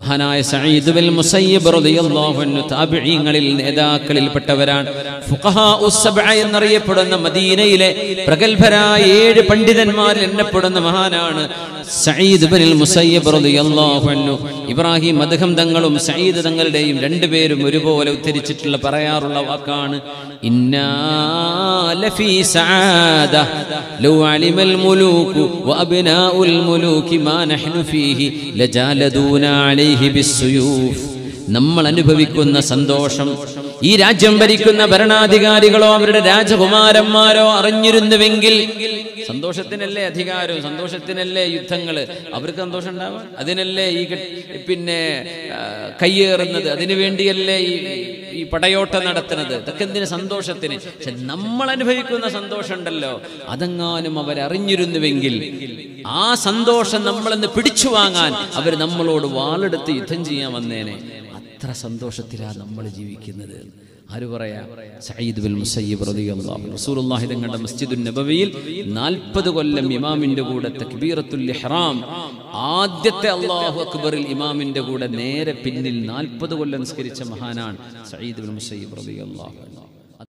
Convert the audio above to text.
മഹാനായ Saeed bin Musayyib റളിയല്ലാഹു അൻഹു താബിഈങ്ങളിൽ നേതാക്കളിൽപ്പെട്ടവരാണ് ഫുഖഹാ ഉസ്സബ്അ എന്നറിയപ്പെടുന്ന മദീനയിലെ പ്രഗത്ഭരായ ഏഴ് പണ്ഡിതന്മാരിൽ എണ്ണപ്പെടുന്ന മഹാനാണ് സഈദ് ബിൻ മുസയ്യിബ് റളിയല്ലാഹു അൻഹു ഇബ്രാഹിം മദ്ഹം തങ്ങളും സഈദ് തങ്ങളുടെയും രണ്ടുപേരും ഒരുപോലെ ഉദ്ധരിച്ചിട്ടുള്ള പറയാറുള്ള വാക്കാണ് ഇന്നാ ലഫീ സആദ ലൗ അലിമൽ മുലൂകു വഅബ്നാഉൽ മുലൂകി മാ നഹ്നു ഫീഹി ലജാലദൂന അലൈഹി ബിസ്സുയൂഫ് നമ്മൾ അനുഭവിക്കുന്ന സന്തോഷം ഈ രാജ്യം ഭരിക്കുന്ന ഭരണാധികാരികളോ അവരുടെ രാജകുമാരന്മാരോ അറിഞ്ഞിരുന്നുവെങ്കിൽ സന്തോഷത്തിനല്ലേ അധികാരവും സന്തോഷത്തിനല്ലേ യുദ്ധങ്ങള് അവർക്ക് സന്തോഷം ഉണ്ടാവാൻ അതിനല്ലേ ഈ കെ- പിന്നെ ആ, കയ്യേറുന്നത് അതിനു വേണ്ടിയല്ലേ ഈ ഈ പടയോട്ടം നടത്തുന്നത് ഇതൊക്കെ എന്തിന് സന്തോഷത്തിന് പക്ഷെ നമ്മൾ അനുഭവിക്കുന്ന സന്തോഷം ഉണ്ടല്ലോ അതെങ്ങാനും അവരറിഞ്ഞിരുന്നുവെങ്കിൽ ആ സന്തോഷം നമ്മളെന്ന് പിടിച്ചു വാങ്ങാൻ അവർ നമ്മളോട് വാളെടുത്ത് യുദ്ധം ചെയ്യാൻ വന്നേനെ അത്ര സന്തോഷത്തിലാണ് നമ്മൾ ജീവിക്കുന്നത് ആര് പറയാ സയ്യിദ് ബിൻ മുസയ്യിബ് റളിയല്ലാഹു റസൂലുള്ളാഹി തങ്ങളുടെ മസ്ജിദുൻ നബവിയിൽ 40 കൊല്ലം ഇമാമിന്റെ കൂടെ തക്ബീറത്തുൽ ഇഹ്റാം ആദ്യത്തെ അല്ലാഹു അക്ബറിൽ ഇമാമിന്റെ കൂടെ നേരെ പിന്നിൽ 40 കൊല്ലം നിസ്കരിച്ച മഹാനാണ് സയ്യിദ് ബിൻ മുസയ്യിബ് റളിയല്ലാഹു അൻഹു